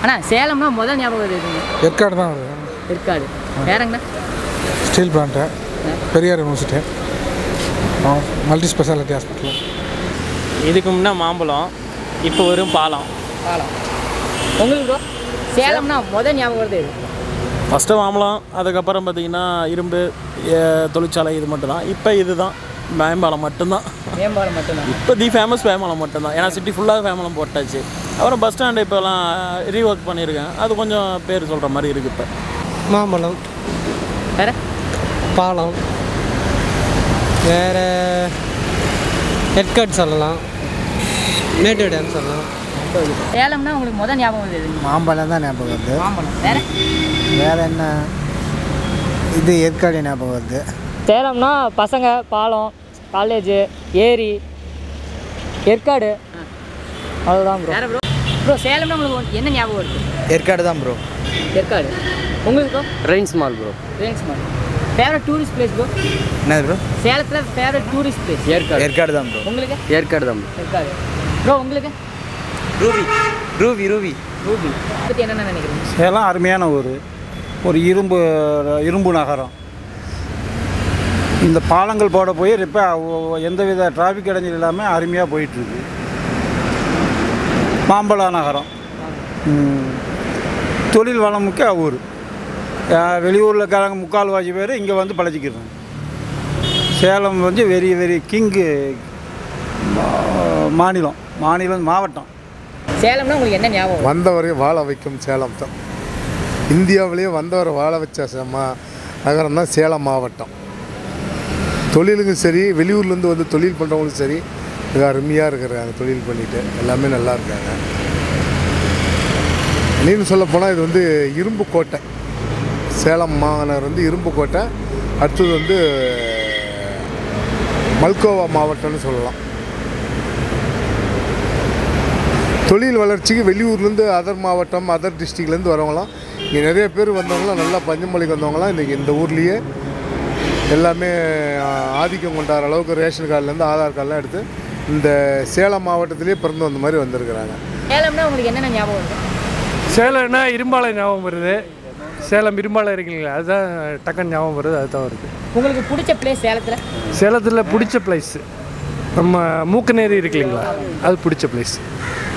அண்ணா சேலம்னா முதல் ஞாபகம் வருது எதுங்க ஏற்காடு தான் வருது ஏற்காடு வேறங்கண்ணா steel plant Periyar university multi speciality hospital இதுக்கு முன்னே மாம்பழம் இப்போ வரும் பாலம் பாலம் உங்களுக்கு bro? சேலம்னா முதல் ஞாபகம் வருது எது ஃபஸ்ட்டு மாம்பழம் அதுக்கப்புறம் பார்த்தீங்கன்னா இரும்பு ஏ- தொழிற்சாலை இது மட்டும்தான் இப்போ இதுதான் மேம்பாலம் மட்டும்தான் மேம்பாலம் மட்டும்தான் இப்போ தி ஃபேமஸ் வேமலம் மட்டும்தான் ஏன்னா சிட்டி ஃபுல்லாக வேமலம் போட்டாச்சு அப்புறம் பஸ் ஸ்டாண்டு இப்போலாம் ரீஒர்க் பண்ணியிருக்கேன் அது கொஞ்சம் பேர் சொல்கிற மாதிரி இருக்குது இப்போ மாம்பழம் வேற பாலம் வேறு ஏற்காடு சொல்லலாம் மேட்டூர் டேம் சொல்லலாம் சேலம்னா உங்களுக்கு முதல் ஞாபகம் வருது எதுங்க மாம்பழம் தான் ஞாபகம் வருது மாம்பழம் வேற வேற என்ன இது ஏற்காடு ஞாபகம் வருது சேலம்னா பசங்க பாலம் காலேஜு ஏரி ஏற்காடு அதுதான் ப்ரோ வேற ப்ரோ ப்ரோ சேலம்னா உங்களுக்கு என்ன ஞாபகம் வருது ஏற்காடு தான் ப்ரோ ஏற்காடு உங்களுக்கு ப்ரோ ரெயின்ஸ் மால் ப்ரோ ரேங்ஸ் மாதிரி ஃபேவரட் டூரிஸ்ட் பிளேஸ் ப்ரோ என்னது ப்ரோ சேலத்தில் favourite tourist place Yercaud Yercaud தான் ப்ரோ உங்களுக்கு ஏற்காடு தான் ஏற்காடு ப்ரோ உங்களுக்கு ரூபி ரூபி ரூபி ரூபி பற்றி என்னென்ன நினைக்கிறீங்க சேலம் அருமையான ஊர் ஒரு இரும்பு இரும்பு நகரம் இந்த பாலங்கள் போட போய் இப்போ எந்தவித டிராஃபிக் இடைஞ்சல் இல்லாமல் அருமையாக போயிட்டுருக்கு மாம்பழ நகரம் ம். தொழில் வளமுக்க ஊர் அஹ் வெளியூரில் இருக்கிறவங்க முக்கால்வாசி பேர் இங்கே வந்து பழச்சிக்கிறாங்க சேலம் வந்து வெரி வெரி கிங்கு மாநிலம் மாநிலம் மாவட்டம் சேலம்னா உங்களுக்கு என்ன ஞாபகம் வரும்? வந்தவரையும் வாழ வைக்கும் சேலம் தான் இந்தியாவிலேயே வந்தவரை வாழ வச்ச செம்ம நகரம் தான் சேலம் மாவட்டம் தொழிலுக்கும் சரி வெளியூர்லேருந்து வந்து தொழில் பண்ணுறவங்களுக்கும் சரி மிக அருமையாக இருக்கிறாங்க தொழில் பண்ணிட்டு எல்லாமே நல்லா இருக்காங்க இன்னும் சொல்ல போனால் இது வந்து இரும்பு கோட்டை சேலம் மாநகர் வந்து இரும்பு கோட்டை அடுத்தது வந்து மல்கோவா மாவட்டம்னு சொல்லலாம் தொழில் வளர்ச்சிக்கு வெளியூர்லேருந்து அதர் மாவட்டம் அதர் டிஸ்ட்ரிக்ட்லேருந்து வரவங்களாம் இங்கே நிறைய பேர் வந்தவங்களாம் நல்லா பஞ்சமொழிக்கு வந்தவங்களாம் இன்றைக்கி இந்த ஊர்லேயே எல்லாமே ஆ, ஆதிக்கம் கொண்டாடுற அளவுக்கு ரேஷன் கார்டுலேருந்து ஆதார் கார்டெலாம் எடுத்து இந்த சேலம் மாவட்டத்திலே பிறந்து வந்த மாதிரி வந்திருக்கிறாங்க சேலம்னா உங்களுக்கு என்னென்ன ஞாபகம் வருது சேலம்னா இரும்பாலை ஞாபகம் வருது சேலம் இரும்பாலை இருக்குங்களா அதுதான் டக்குன்னு ஞாபகம் வருது அதுதான் வருது உங்களுக்கு பிடிச்ச பிளேஸ் சேலத்தில் சேலத்தில் பிடிச்ச பிளேஸ் நம்ம மூக்கநேரி இருக்கு இல்லைங்களா அது பிடிச்ச பிளேஸ்